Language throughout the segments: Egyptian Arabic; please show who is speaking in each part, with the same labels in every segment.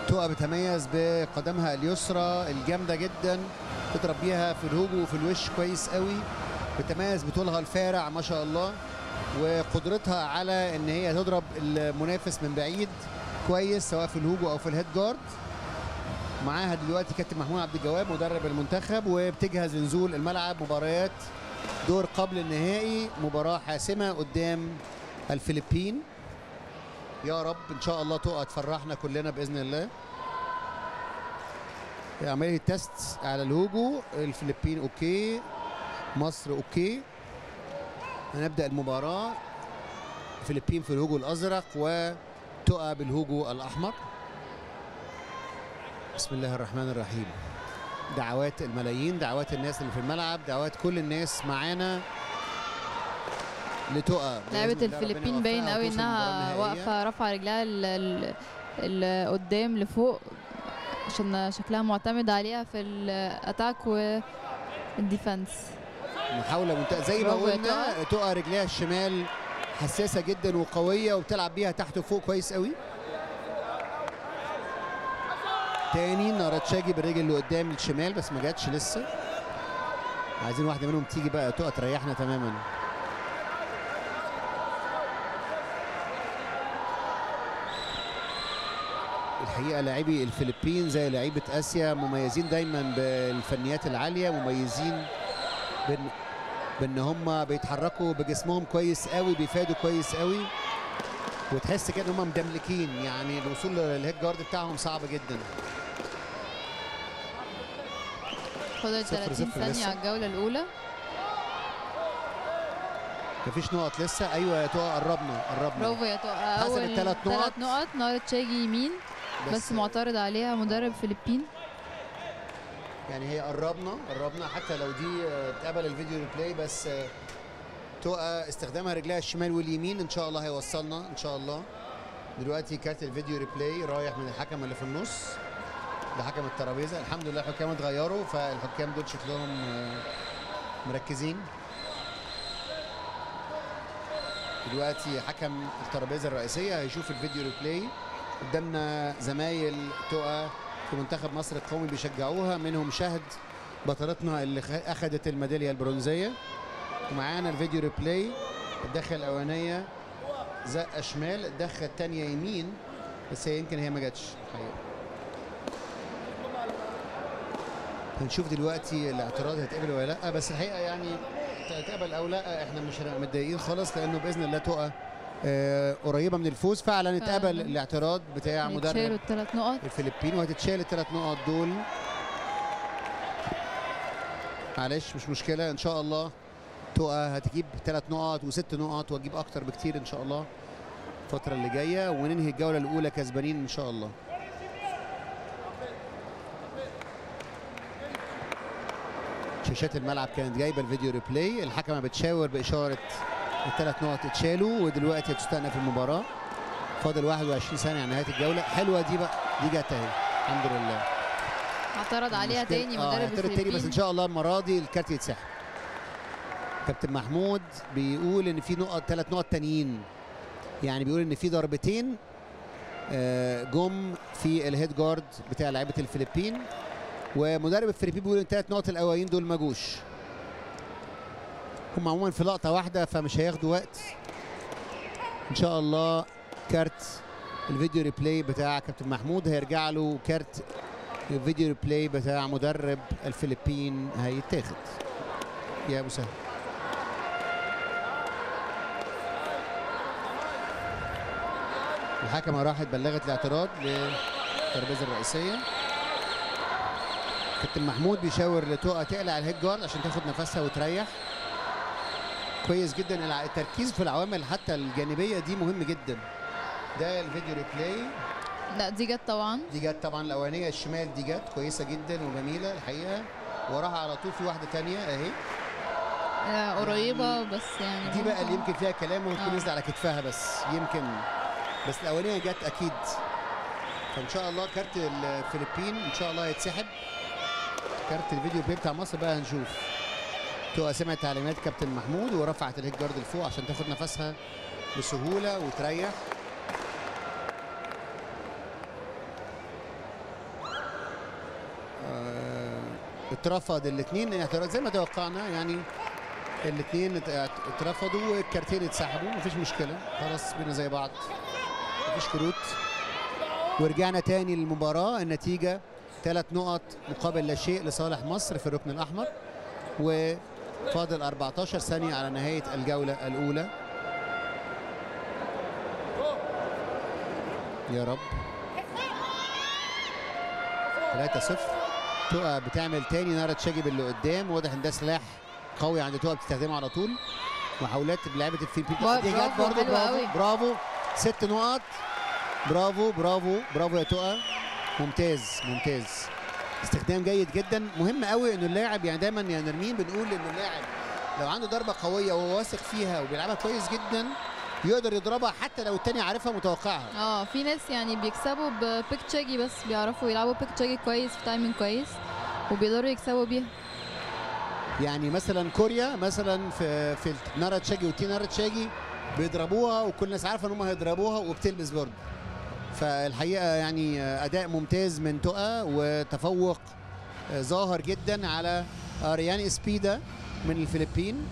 Speaker 1: تقى بتميز بقدمها اليسرى الجامده جدا تضرب بيها في الهوجو وفي الوش كويس قوي بتميز بطولها الفارع ما شاء الله وقدرتها على ان هي تضرب المنافس من بعيد كويس سواء في الهوجو او في الهيد جارد معاها دلوقتي كابتن محمود عبد الجواد مدرب المنتخب وبتجهز لنزول الملعب مباريات دور قبل النهائي مباراة حاسمة قدام الفلبين يا رب ان شاء الله تقع تفرحنا كلنا باذن الله عمليه التست على الهوجو الفلبين اوكي مصر اوكي هنبدا المباراه الفلبين في الهوجو الازرق وتقى بالهوجو الاحمر بسم الله الرحمن الرحيم دعوات الملايين دعوات الناس اللي في الملعب دعوات كل الناس معانا لتقى
Speaker 2: لعبة
Speaker 1: بإذن الله ربنا
Speaker 2: الفلبين باين
Speaker 1: يوفقها
Speaker 2: قوي
Speaker 1: وتوصل
Speaker 2: انها
Speaker 1: للمباراة النهائية.
Speaker 2: واقفة رافعة رجلها ال- ال- ال- قدام لفوق عشان شكلها معتمد عليها في الاتاك والديفنس
Speaker 1: محاولة منتهى زي ما
Speaker 2: برافو يا
Speaker 1: قلنا تقى رجليها الشمال حساسة جدا وقوية وبتلعب بيها تحت وفوق كويس قوي تاني ناراتشاجي بالرجل اللي قدام الشمال بس ما جاتش لسه عايزين واحدة منهم تيجي بقى تقى تريحنا تماما الحقيقة لاعبي الفلبين زي لعيبة آسيا مميزين دايما بالفنيات العالية مميزين بان بان هم بيتحركوا بجسمهم كويس قوي بيفادوا كويس قوي وتحس كده ان هم مدملكين يعني الوصول للهيد جارد بتاعهم صعب جدا
Speaker 2: فاضل
Speaker 1: صفر
Speaker 2: 30
Speaker 1: صفر
Speaker 2: ثانية
Speaker 1: لسه.
Speaker 2: على الجولة الأولى
Speaker 1: مفيش نقط لسه ايوه يا تقى قربنا قربنا
Speaker 2: برافو يا تقى
Speaker 1: حسب
Speaker 2: أول
Speaker 1: التلات نقط.
Speaker 2: ثلاث نقط نار تشاجي يمين بس معترض عليها مدرب فلبين
Speaker 1: يعني هي قربنا قربنا حتى لو دي آه، اتقبل الفيديو ريبلاي بس آه، تقى استخدامها رجلها الشمال واليمين ان شاء الله هيوصلنا ان شاء الله دلوقتي كارت الفيديو ريبلاي رايح من الحكم اللي في النص لحكم الترابيزه الحمد لله الحكام اتغيروا فالحكام دول شكلهم آه، مركزين دلوقتي حكم الترابيزه الرئيسيه هيشوف الفيديو ريبلاي قدامنا زمايل تقى في منتخب مصر القومي بيشجعوها منهم شهد بطلتنا اللي خ- اخذت الميداليه البرونزيه ومعانا الفيديو ريبلاي الدخه الاولانيه زقه شمال الدخه الثانيه يمين بس هي يمكن هي ما جاتش الحقيقه هنشوف دلوقتي الاعتراض هيتقبل ولا لا بس الحقيقه يعني تقبل او لا احنا مش هنبقى متضايقين خالص لانه باذن الله تقى آه، قريبه من الفوز فعلا اتقبل
Speaker 2: فعلاً.
Speaker 1: الاعتراض بتاع
Speaker 2: يتشالوا
Speaker 1: مدرب
Speaker 2: الثلاث نقط
Speaker 1: الفلبين وهتتشال الثلاث نقط دول معلش مش مشكله ان شاء الله تقى هتجيب ثلاث نقط وست نقط وتجيب اكتر بكتير ان شاء الله الفتره اللي جايه وننهي الجوله الاولى كسبانين ان شاء الله شاشات الملعب كانت جايبه الفيديو ريبلاي الحكمه بتشاور باشاره الثلاث نقط اتشالوا ودلوقتي هتستأنف المباراه فاضل 21 ثانيه على نهايه الجوله حلوه دي بقى دي جت اهي الحمد لله
Speaker 2: اعترض عليها
Speaker 1: المشكلة-
Speaker 2: تاني
Speaker 1: اه
Speaker 2: مدرب
Speaker 1: اعترض تاني بس ان
Speaker 2: الفلبين
Speaker 1: شاء الله المره دي الكارت يتسحب كابتن محمود بيقول ان في نقط ثلاث نقط تانيين يعني بيقول ان في ضربتين آه، جم في الهيد جارد بتاع لعيبه الفلبين ومدرب الفلبين بيقول ان الثلاث نقط الاولين دول ما جوش هم عموما في لقطه واحده فمش هياخدوا وقت ان شاء الله كارت الفيديو ريبلاي بتاع كابتن محمود هيرجع له كارت الفيديو ريبلاي بتاع مدرب الفلبين هيتاخد يا ابو سهل الحكمه راحت بلغت الاعتراض للترابيزه الرئيسيه كابتن محمود بيشاور لتقى تقلع الهيد جارد عشان تاخد نفسها وتريح كويس جدا الع- التركيز في العوامل حتى الجانبيه دي مهم جدا ده الفيديو ريبلاي
Speaker 2: لا دي جت طبعا
Speaker 1: دي جت طبعا الاولانيه الشمال دي جت كويسه جدا وجميله الحقيقه وراها على طول في واحده تانية اهي
Speaker 2: آه، قريبة بس يعني
Speaker 1: دي بقى اللي
Speaker 2: ممكن-
Speaker 1: يمكن فيها كلام وتكون
Speaker 2: آه.
Speaker 1: نزل على كتفها بس يمكن بس الاولانيه جت اكيد فان شاء الله كارت الفلبين ان شاء الله هيتسحب كارت الفيديو بلاي بتاع مصر بقى هنشوف تبقى سمعت تعليمات كابتن محمود ورفعت الهيد جارد لفوق عشان تاخد نفسها بسهوله وتريح اترفض الاثنين اعتراض زي ما توقعنا يعني الاثنين اترفضوا والكارتين اتسحبوا مفيش مشكله خلاص بينا زي بعض مفيش كروت ورجعنا تاني للمباراه النتيجه ثلاث نقط مقابل لا شيء لصالح مصر في الركن الاحمر وفاضل 14 ثانيه على نهايه الجوله الاولى يا رب 3 0 تقى بتعمل تاني نارا تشاجب اللي قدام واضح ان ده سلاح قوي عند تقى بتستخدمه على طول محاولات بلعبه الفيلبين
Speaker 2: برافو،
Speaker 1: دي جت برضه
Speaker 2: حلوة
Speaker 1: برافو
Speaker 2: قوي.
Speaker 1: برافو ست نقط برافو برافو برافو يا تقى ممتاز ممتاز استخدام جيد جدا مهم قوي انه اللاعب يعني دايما يا نرمين بنقول انه اللاعب لو عنده ضربه قويه وهو واثق فيها وبيلعبها كويس جدا يقدر يضربها حتى لو التاني عارفها متوقعها
Speaker 2: اه في ناس يعني بيكسبوا ببيك تشاجي بس بيعرفوا يلعبوا بيك تشاجي كويس في تايمنج كويس وبيقدروا يكسبوا بيها
Speaker 1: يعني مثلا كوريا مثلا في في نارا تشاجي وتي نارا تشاجي بيضربوها وكل الناس عارفه ان هم هيضربوها وبتلبس برضه فالحقيقه يعني اداء ممتاز من تقى وتفوق ظاهر جدا على اريان اسبيدا من الفلبين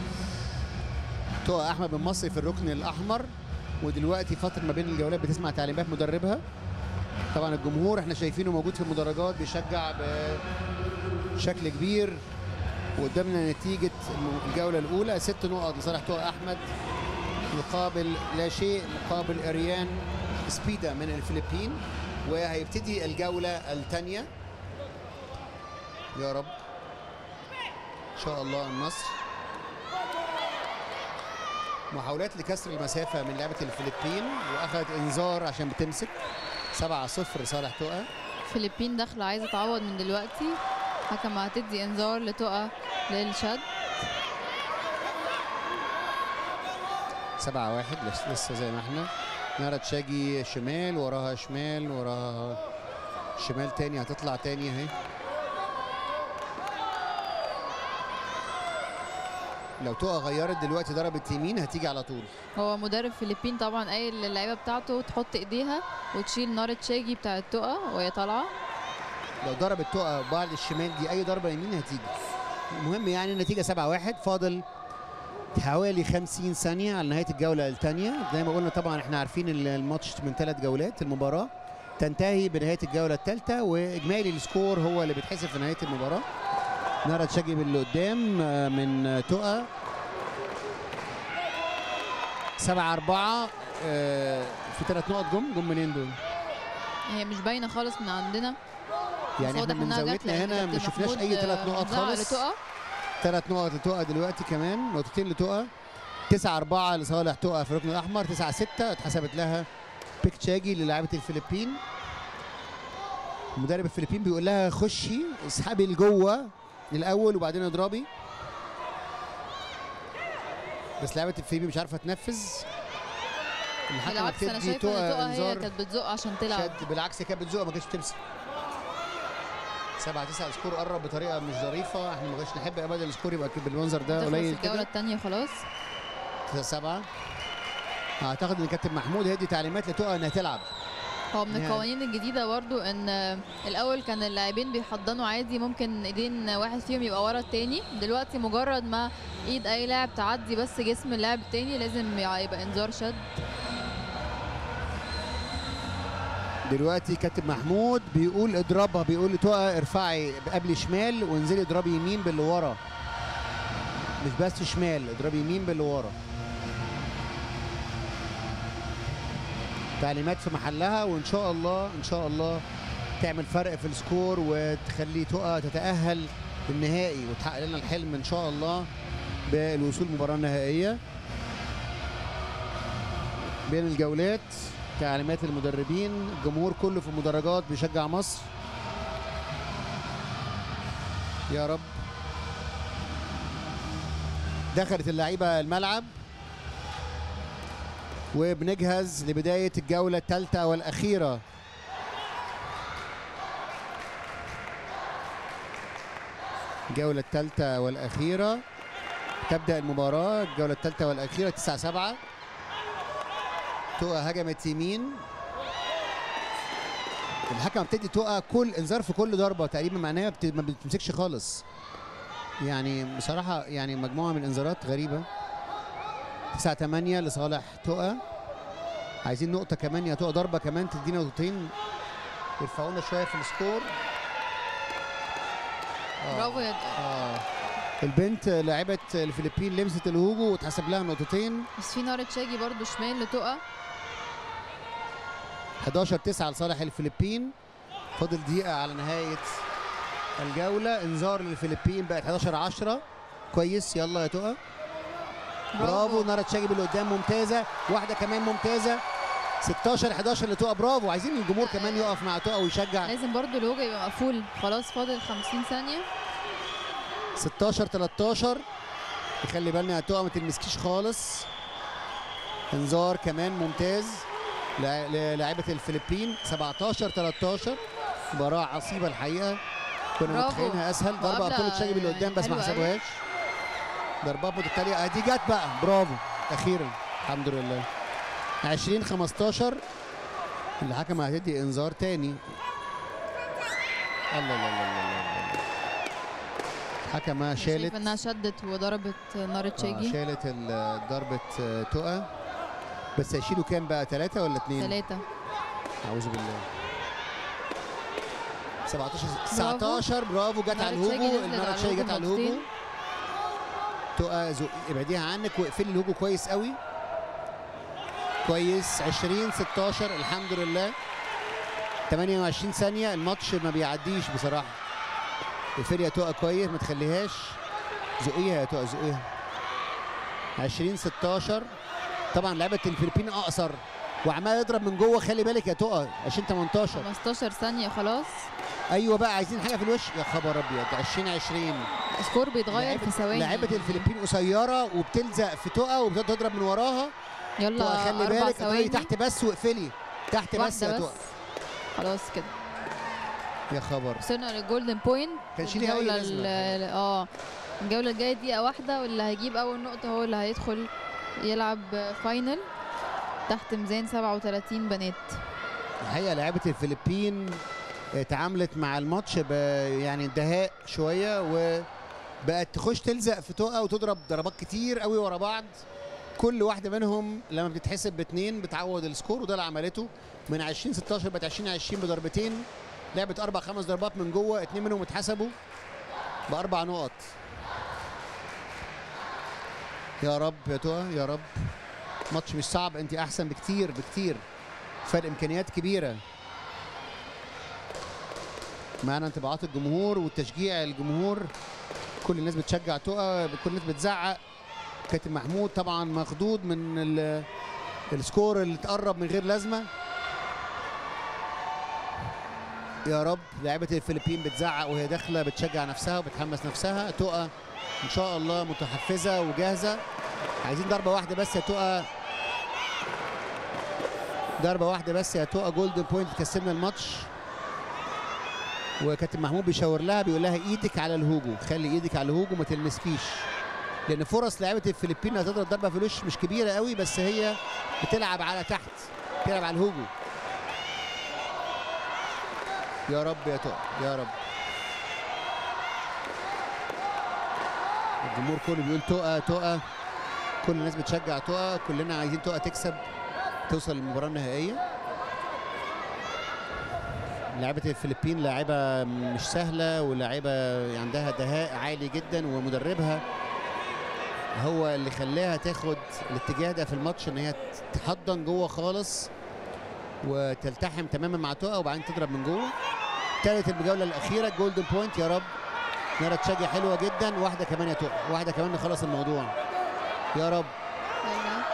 Speaker 1: تقى احمد بن مصري في الركن الاحمر ودلوقتي فتره ما بين الجولات بتسمع تعليمات مدربها طبعا الجمهور احنا شايفينه موجود في المدرجات بيشجع بشكل كبير وقدامنا نتيجة الجولة الأولى ست نقط لصالح تقى أحمد مقابل لا شيء مقابل إريان سبيدا من الفلبين وهيبتدي الجولة الثانية يا رب إن شاء الله النصر محاولات لكسر المسافة من لعبة الفلبين وأخذ إنذار عشان بتمسك 7 0 لصالح تقى
Speaker 2: الفلبين داخله عايزه تعوض من دلوقتي حكم هتدي انذار لتقى للشد
Speaker 1: 7 1 لسه لسه زي ما احنا نارا تشاجي شمال وراها شمال وراها شمال تاني هتطلع تاني اهي لو تقى غيرت دلوقتي ضربت يمين هتيجي على طول
Speaker 2: هو مدرب فلبين طبعا قايل للعيبه بتاعته تحط ايديها وتشيل نار تشاجي بتاعت تقى وهي طالعه
Speaker 1: لو ضربت تقى بعد الشمال دي اي ضربه يمين هتيجي المهم يعني النتيجه 7 1 فاضل حوالي 50 ثانيه على نهايه الجوله الثانيه زي ما قلنا طبعا احنا عارفين ال- الماتش من ثلاث جولات المباراه تنتهي بنهايه الجوله الثالثه واجمالي السكور هو اللي بيتحسب في نهايه المباراه نارا تشاجي اللي قدام آه، من آه، تقى 7 4 في ثلاث نقط جم جم منين دول؟
Speaker 2: هي مش باينه خالص من عندنا
Speaker 1: يعني
Speaker 2: بس
Speaker 1: احنا
Speaker 2: واضح
Speaker 1: من
Speaker 2: إنها جت
Speaker 1: زاويتنا
Speaker 2: لأن
Speaker 1: هنا ما
Speaker 2: كابتن
Speaker 1: شفناش
Speaker 2: محمود،
Speaker 1: اي ثلاث
Speaker 2: آه،
Speaker 1: نقط
Speaker 2: زعق
Speaker 1: خالص
Speaker 2: لتقى
Speaker 1: ثلاث نقط لتقى دلوقتي كمان نقطتين لتقى 9 4 لصالح تقى في الركن الاحمر 9 6 اتحسبت لها بيك تشاجي للاعيبه الفلبين مدرب الفلبين بيقول لها خشي اسحبي لجوه الاول وبعدين اضربي بس لعيبه الفلبين مش عارفه تنفذ الحكم
Speaker 2: بالعكس انا
Speaker 1: بتدي
Speaker 2: شايفه ان
Speaker 1: تقى
Speaker 2: تقى هي
Speaker 1: انذار
Speaker 2: كانت بتزق عشان تلعب
Speaker 1: شد بالعكس هي كانت بتزق ما كانتش بتمسك 7 9 السكور قرب بطريقه مش ظريفه احنا ما كناش نحب ابدا السكور يبقى بالمنظر ده
Speaker 2: تخلص
Speaker 1: قليل
Speaker 2: الجوله
Speaker 1: كده
Speaker 2: الثانيه خلاص
Speaker 1: 9 7 اعتقد ان كابتن محمود هيدي تعليمات لتقى انها تلعب
Speaker 2: هو من
Speaker 1: يعني-
Speaker 2: القوانين الجديده برضو ان الاول كان اللاعبين بيحضنوا عادي ممكن ايدين واحد فيهم يبقى ورا التاني دلوقتي مجرد ما ايد اي لاعب تعدي بس جسم اللاعب التاني لازم يبقى انذار شد
Speaker 1: دلوقتي كابتن محمود بيقول اضربها بيقول لتقى ارفعي قبل شمال وانزلي اضربي يمين باللي ورا مش بس شمال اضربي يمين باللي ورا تعليمات في محلها وان شاء الله ان شاء الله تعمل فرق في السكور وتخلي تقى تتاهل للنهائي وتحقق لنا الحلم ان شاء الله بالوصول المباراه النهائيه بين الجولات تعليمات المدربين الجمهور كله في المدرجات بيشجع مصر يا رب دخلت اللعيبه الملعب وبنجهز لبدايه الجوله الثالثه والاخيره الجوله الثالثه والاخيره تبدا المباراه الجوله الثالثه والاخيره 9 7 تقى هجمت يمين الحكم بتدي تقع كل انذار في كل ضربه تقريبا معناها بت... ما بتمسكش خالص يعني بصراحه يعني مجموعه من الانذارات غريبه 9 8 لصالح تقى عايزين نقطه كمان يا تقى ضربه كمان تدينا نقطتين يرفعونا شويه في السكور آه.
Speaker 2: برافو يا تقى.
Speaker 1: اه البنت لاعبة الفلبين لمست الهوجو واتحسب لها نقطتين
Speaker 2: بس في نار تشاجي برضو شمال لتقى
Speaker 1: 11 9 لصالح الفلبين فاضل دقيقة على نهاية الجولة انذار للفلبين بقت 11 10 كويس يلا يا تقى برافو نارا تشاجي اللي قدام ممتازة واحدة كمان ممتازة 16 11 لتقى برافو عايزين الجمهور كمان يقف مع تقى ويشجع
Speaker 2: لازم برضو الهوجة يبقى مقفول خلاص فاضل 50 ثانية
Speaker 1: 16 13 نخلي بالنا يا تقى ما تلمسكيش خالص انذار كمان ممتاز لع- للاعيبه الفلبين 17 13 مباراه عصيبه الحقيقه كنا
Speaker 2: برافو.
Speaker 1: متخيلينها اسهل ضربه
Speaker 2: مقابلة
Speaker 1: ابطال تشاجي اللي قدام بس ما
Speaker 2: حلوة أوي.
Speaker 1: حسبوهاش ضربات متتاليه اه دي جت بقى برافو اخيرا الحمد لله 20 15 الحكم هتدي انذار تاني الله الله الله الله, الله. الحكمه
Speaker 2: شايف
Speaker 1: شالت
Speaker 2: انها شدت وضربت نار
Speaker 1: آه
Speaker 2: تشاجي
Speaker 1: شالت ال- ضربة آه، تقى بس هيشيلوا كام بقى ثلاثة ولا اثنين؟
Speaker 2: ثلاثة
Speaker 1: أعوذ بالله 17 19 برافو جت على
Speaker 2: نار تشاجي
Speaker 1: الهوجو
Speaker 2: نزلت
Speaker 1: النار
Speaker 2: على
Speaker 1: تشاجي جت
Speaker 2: الهوجو
Speaker 1: على الهوجو
Speaker 2: نقطتين.
Speaker 1: تقى زق ابعديها عنك واقفلي الهوجو كويس قوي كويس 20 16 الحمد لله 28 ثانية الماتش ما بيعديش بصراحة اقفلي يا تقى كويس ما تخليهاش زقيها يا تقى زقيها 20 16 طبعا لعبة الفلبين أقصر وعمال يضرب من جوه خلي بالك يا تقى 20 18
Speaker 2: 15 ثانية خلاص
Speaker 1: ايوه بقى عايزين حاجه في الوش يا خبر ابيض 20 20
Speaker 2: السكور بيتغير في ثواني
Speaker 1: لعيبه الفلبين قصيره وبتلزق في تقى وبتضرب من وراها
Speaker 2: يلا
Speaker 1: تقى خلي
Speaker 2: أربع
Speaker 1: بالك اضربي
Speaker 2: ثواني
Speaker 1: تحت بس واقفلي تحت بس
Speaker 2: واحدة
Speaker 1: يا
Speaker 2: بس
Speaker 1: تقى
Speaker 2: خلاص كده
Speaker 1: يا خبر
Speaker 2: وصلنا للجولدن بوينت
Speaker 1: كانش ليها أي
Speaker 2: الجولة
Speaker 1: لازمة.
Speaker 2: ال- اه الجولة الجاية دقيقة واحدة واللي هيجيب أول نقطة هو اللي هيدخل يلعب فاينل تحت ميزان 37 بنات
Speaker 1: الحقيقه لعيبه الفلبين آه، تعاملت مع الماتش ب يعني دهاء شويه وبقت تخش تلزق في تقى وتضرب ضربات كتير قوي ورا بعض كل واحده منهم لما بتتحسب باثنين بتعوض السكور وده اللي عملته من 20 16 بقت 20 20 بضربتين لعبت اربع خمس ضربات من جوه اثنين منهم اتحسبوا باربع نقط يا رب يا تقى يا رب ماتش مش صعب انت احسن بكتير بكتير فرق امكانيات كبيره معانا انطباعات الجمهور والتشجيع الجمهور كل الناس بتشجع تقى كل الناس بتزعق كابتن محمود طبعا مخضوض من ال- السكور اللي اتقرب من غير لازمه يا رب لعيبه الفلبين بتزعق وهي داخله بتشجع نفسها وبتحمس نفسها تقى ان شاء الله متحفزه وجاهزه عايزين ضربه واحده بس يا تقى ضربه واحده بس يا تقى جولدن بوينت تكسبنا الماتش وكابتن محمود بيشاور لها بيقول لها ايدك على الهوجو خلي ايدك على الهوجو ما تلمسكيش لان فرص لعيبه الفلبين انها تضرب ضربه في الوش مش كبيره قوي بس هي بتلعب على تحت بتلعب على الهوجو يا رب يا تقى يا رب الجمهور كله بيقول تقى تقى كل الناس بتشجع تقى كلنا عايزين تقى تكسب توصل للمباراه النهائيه لعيبه الفلبين لاعيبه مش سهله ولاعيبه عندها دهاء عالي جدا ومدربها هو اللي خلاها تاخد الاتجاه ده في الماتش ان هي تحضن جوه خالص وتلتحم تماما مع تقى وبعدين تضرب من جوه ابتدت الجوله الاخيره جولدن بوينت يا رب نرى تشاجي حلوه جدا واحده كمان يا تقى واحده كمان نخلص الموضوع يا رب
Speaker 2: يلا.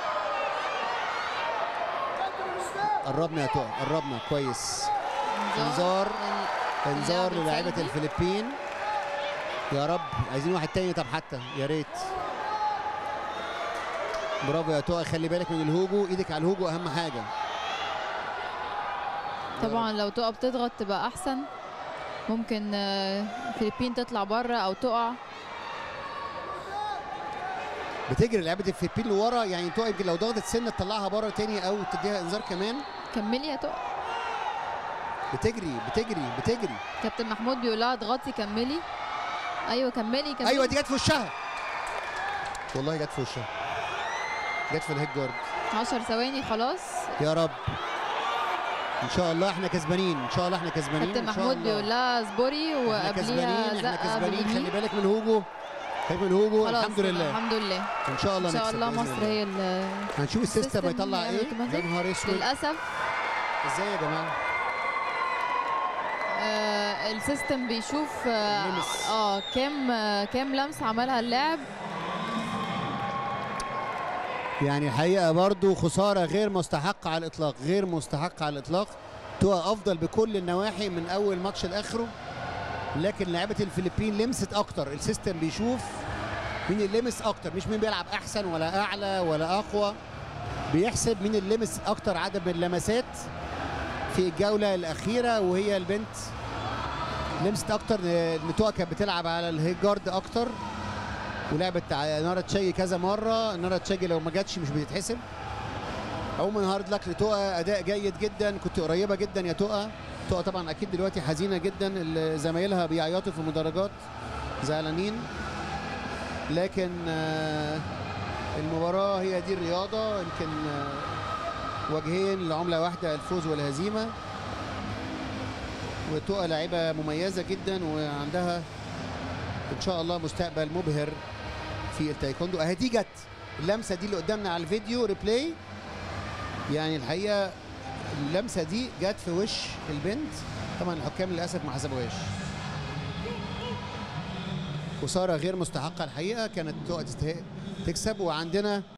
Speaker 1: قربنا يا تقى قربنا كويس انذار
Speaker 2: لل-
Speaker 1: انذار
Speaker 2: اللاعب
Speaker 1: للاعيبه
Speaker 2: السلبي.
Speaker 1: الفلبين يا رب عايزين واحد تاني طب حتى يا ريت برافو يا تقى خلي بالك من الهوجو ايدك على الهوجو اهم حاجه يا
Speaker 2: طبعا لو تقع بتضغط تبقى احسن ممكن آه، الفلبين تطلع بره او تقع
Speaker 1: بتجري لعيبه الفلبين لورا يعني تقى يمكن لو ضغطت سنه تطلعها بره تاني او تديها انذار كمان
Speaker 2: كملي يا تقع
Speaker 1: بتجري بتجري بتجري
Speaker 2: كابتن محمود بيقول لها اضغطي كملي ايوه كملي كملي
Speaker 1: ايوه دي جت في وشها والله جت في وشها جت في الهيد جارد
Speaker 2: 10 ثواني خلاص
Speaker 1: يا رب ان شاء الله احنا كسبانين ان شاء الله احنا كسبانين
Speaker 2: كابتن
Speaker 1: إن شاء
Speaker 2: محمود
Speaker 1: الله.
Speaker 2: بيقول لها اصبري
Speaker 1: احنا
Speaker 2: وقبليها
Speaker 1: كسبانين احنا
Speaker 2: زقه
Speaker 1: كسبانين خلي
Speaker 2: باليمين
Speaker 1: بالك من هوجو خلي من هوجو
Speaker 2: خلاص
Speaker 1: الحمد لله
Speaker 2: الحمد لله
Speaker 1: ان شاء الله
Speaker 2: ان شاء
Speaker 1: نكسب
Speaker 2: الله
Speaker 1: بإذن
Speaker 2: مصر
Speaker 1: الله.
Speaker 2: هي اللي
Speaker 1: هنشوف السيستم
Speaker 2: السيستم
Speaker 1: هيطلع
Speaker 2: يعمل
Speaker 1: ايه
Speaker 2: اوتوماتيك.
Speaker 1: يا نهار اسود
Speaker 2: للاسف
Speaker 1: ازاي يا جماعه
Speaker 2: آه السيستم بيشوف اه,
Speaker 1: اللمس.
Speaker 2: آه كام آه كام لمسه عملها اللاعب
Speaker 1: يعني الحقيقه برضو خساره غير مستحقه على الاطلاق غير مستحقه على الاطلاق تبقى افضل بكل النواحي من اول ماتش لاخره لكن لعيبه الفلبين لمست اكتر السيستم بيشوف مين اللي لمس اكتر مش مين بيلعب احسن ولا اعلى ولا اقوى بيحسب مين اللي لمس اكتر عدد من اللمسات في الجوله الاخيره وهي البنت لمست اكتر نتوء كانت بتلعب على الهيد جارد اكتر ولعبت ع- نارا تشاجي كذا مره نارا تشاجي لو ما جاتش مش بتتحسب عموما هارد لك لتوقا اداء جيد جدا كنت قريبه جدا يا توقا توقا طبعا اكيد دلوقتي حزينه جدا ال- زمايلها بيعيطوا في المدرجات زعلانين لكن آه، المباراه هي دي الرياضه يمكن آه، وجهين لعمله واحده الفوز والهزيمه وتوقا لاعبه مميزه جدا وعندها ان شاء الله مستقبل مبهر في التايكوندو اهي دي جت اللمسه دي اللي قدامنا على الفيديو ريبلاي يعني الحقيقه اللمسه دي جت في وش البنت طبعا الحكام للاسف ما حسبوهاش خساره غير مستحقه الحقيقه كانت تقعد تستحق تكسب وعندنا